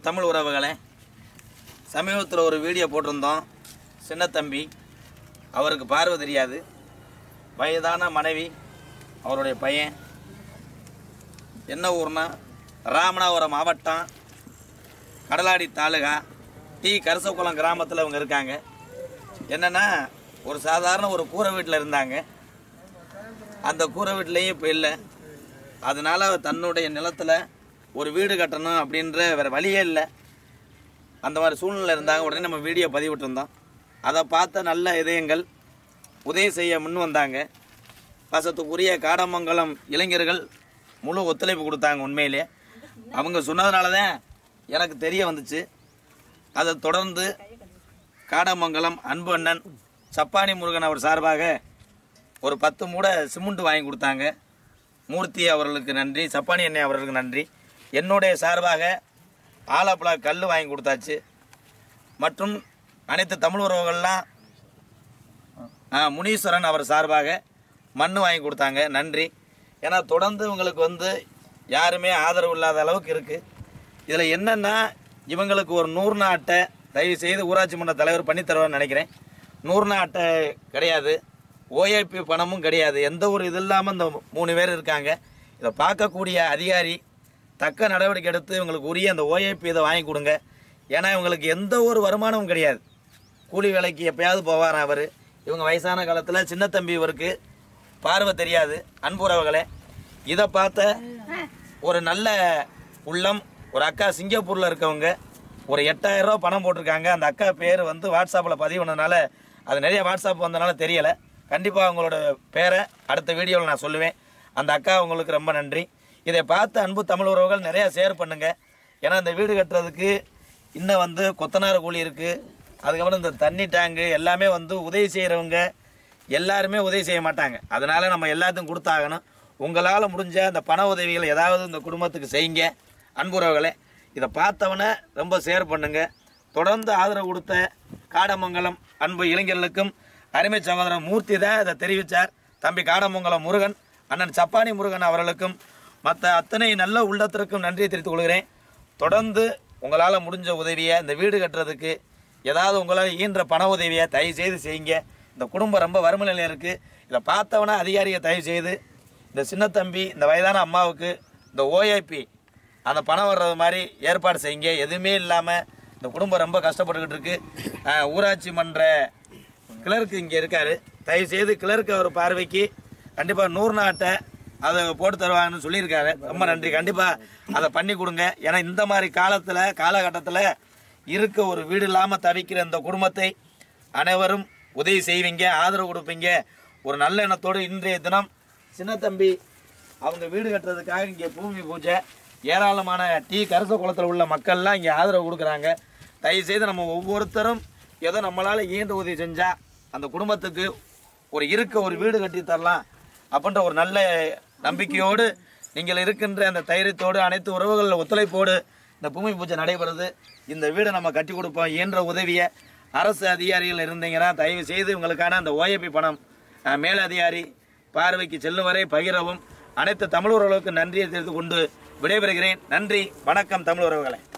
தமிழ் உறவுகளே சமீபத்தில் ஒரு வீடியோ போட்டிருந்தோம் சின்ன தம்பி அவருக்கு பார்வை தெரியாது வயதான மனைவி அவருடைய பையன் என்ன ஊர்னா ராமநாதபுரம் மாவட்டம் கடலாடி தாலுகா டி கரசக்குளம் கிராமத்தில் இவங்க இருக்காங்க என்னென்னா ஒரு சாதாரண ஒரு கூரை வீட்டில் இருந்தாங்க அந்த கூரை வீட்டிலையும் இப்போ இல்லை அதனால அவர் தன்னுடைய நிலத்தில் ஒரு வீடு கட்டணும் அப்படின்ற வேறு வழியே இல்லை அந்த மாதிரி சூழ்நிலை இருந்தாங்க உடனே நம்ம வீடியோ பதிவிட்டிருந்தோம் அதை பார்த்த நல்ல இதயங்கள் உதவி செய்ய முன் வந்தாங்க பாசத்துக்குரிய காடமங்கலம் இளைஞர்கள் முழு ஒத்துழைப்பு கொடுத்தாங்க உண்மையிலே அவங்க சொன்னதுனால தான் எனக்கு தெரிய வந்துச்சு அதை தொடர்ந்து காடமங்கலம் அன்பு அண்ணன் சப்பானி முருகன் அவர் சார்பாக ஒரு பத்து மூடை சிமெண்ட் வாங்கி கொடுத்தாங்க மூர்த்தி அவர்களுக்கு நன்றி சப்பானி அண்ணன் அவர்களுக்கு நன்றி என்னுடைய சார்பாக ஆலப்பழ கல் வாங்கி கொடுத்தாச்சு மற்றும் அனைத்து தமிழ் உறவுகள்லாம் ஆ, முனீஸ்வரன் அவர் சார்பாக மண் வாங்கி கொடுத்தாங்க நன்றி ஏன்னா தொடர்ந்து இவங்களுக்கு வந்து யாருமே ஆதரவு இல்லாத அளவுக்கு இருக்குது இதில் என்னென்னா இவங்களுக்கு ஒரு நூறுநா அட்டை தயவு செய்து ஊராட்சி மன்ற தலைவர் பண்ணி தருவார்னு நினைக்கிறேன் நூறுநா அட்டை கிடையாது ஓஏபி பணமும் கிடையாது எந்த ஒரு இது இல்லாமல் இந்த மூணு பேர் இருக்காங்க இதை பார்க்கக்கூடிய அதிகாரி தக்க நடவடிக்கை எடுத்து இவங்களுக்கு உரிய அந்த ஓஏபி இதை வாங்கி கொடுங்க ஏன்னா இவங்களுக்கு எந்த ஒரு வருமானமும் கிடையாது கூலி வேலைக்கு எப்பயாவது போவாராம் அவர் இவங்க வயசான காலத்தில் சின்ன தம்பி இவருக்கு பார்வை தெரியாது அன்புறவுகளே இதை பார்த்த ஒரு நல்ல உள்ளம் ஒரு அக்கா சிங்கப்பூரில் இருக்கவங்க ஒரு எட்டாயிரம் ரூபா பணம் போட்டிருக்காங்க அந்த அக்கா பேர் வந்து வாட்ஸ்அப்பில் பதிவு பண்ணதுனால அது நிறைய வாட்ஸ்அப் வந்தனால தெரியலை கண்டிப்பாக அவங்களோட பேரை அடுத்த வீடியோவில் நான் சொல்லுவேன் அந்த அக்கா உங்களுக்கு ரொம்ப நன்றி இதை பார்த்து அன்பு தமிழ் உறவுகள் நிறையா ஷேர் பண்ணுங்கள் ஏன்னா இந்த வீடு கட்டுறதுக்கு இன்னும் வந்து கொத்தனார் கூலி இருக்குது அதுக்கப்புறம் இந்த தண்ணி டேங்கு எல்லாமே வந்து உதவி செய்கிறவங்க எல்லாருமே உதவி செய்ய மாட்டாங்க அதனால நம்ம எல்லாத்துக்கும் கொடுத்தாகணும் உங்களால் முடிஞ்ச அந்த பண உதவிகள் ஏதாவது இந்த குடும்பத்துக்கு செய்யுங்க அன்புறவுகளே இதை பார்த்தவொன்னே ரொம்ப ஷேர் பண்ணுங்க தொடர்ந்து ஆதரவு கொடுத்த காடமங்கலம் அன்பு இளைஞர்களுக்கும் அருமை சகோதரன் மூர்த்தி தான் இதை தெரிவித்தார் தம்பி காடமங்கலம் முருகன் அண்ணன் சப்பானி முருகன் அவர்களுக்கும் மற்ற அத்தனை நல்ல உள்ளத்திற்கும் நன்றியை தெரிவித்துக் கொள்கிறேன் தொடர்ந்து உங்களால் முடிஞ்ச உதவியை இந்த வீடு கட்டுறதுக்கு ஏதாவது உங்களால் ஈன்ற பண உதவியை தயவு செய்து செய்யுங்க இந்த குடும்பம் ரொம்ப வறுமை நிலையில் இருக்குது இதை பார்த்தவனா அதிகாரியை தயவு செய்து இந்த சின்ன தம்பி இந்த வயதான அம்மாவுக்கு இந்த ஓஏபி அந்த பணம் வர்றது மாதிரி ஏற்பாடு செய்யுங்க எதுவுமே இல்லாமல் இந்த குடும்பம் ரொம்ப கஷ்டப்பட்டுக்கிட்டு இருக்கு அஹ், ஊராட்சி மன்ற கிளர்க்கு இங்கே இருக்காரு தயவு செய்து கிளர்க்கு அவர் பார்வைக்கு கண்டிப்பாக நூறு நாட்டை அதை போட்டு தருவாங்கன்னு சொல்லியிருக்காரு ரொம்ப நன்றி கண்டிப்பாக அதை பண்ணி கொடுங்க ஏன்னா இந்த மாதிரி காலத்தில் காலகட்டத்தில் இருக்க ஒரு வீடு இல்லாமல் தவிக்கிற இந்த குடும்பத்தை அனைவரும் உதவி செய்வீங்க ஆதரவு கொடுப்பீங்க ஒரு நல்ல எண்ணத்தோடு இன்றைய தினம் சின்ன தம்பி அவங்க வீடு கட்டுறதுக்காக இங்கே பூமி பூஜை ஏராளமான டீ கரச குளத்தில் உள்ள மக்கள்லாம் இங்கே ஆதரவு கொடுக்குறாங்க தயவுசெய்து நம்ம ஒவ்வொருத்தரும் ஏதோ நம்மளால் இயன்ற உதவி செஞ்சால் அந்த குடும்பத்துக்கு ஒரு இருக்க ஒரு வீடு கட்டி தரலாம் அப்படின்ற ஒரு நல்ல நம்பிக்கையோடு நீங்கள் இருக்கின்ற அந்த தைரியத்தோடு அனைத்து உறவுகளில் ஒத்துழைப்போடு இந்த பூமி பூஜை நடைபெறுது இந்த வீடை நம்ம கட்டி கொடுப்போம் இயன்ற உதவியை அரசு அதிகாரிகள் இருந்தீங்கன்னா தயவு செய்து உங்களுக்கான அந்த ஓஏபி பணம் அஹ், மேலதிகாரி பார்வைக்கு செல்லும் வரை பகிரவும் அனைத்து தமிழ் உறவுகளுக்கு நன்றியை தெரிவித்துக் கொண்டு விடைபெறுகிறேன் நன்றி வணக்கம் தமிழ் உறவுகளே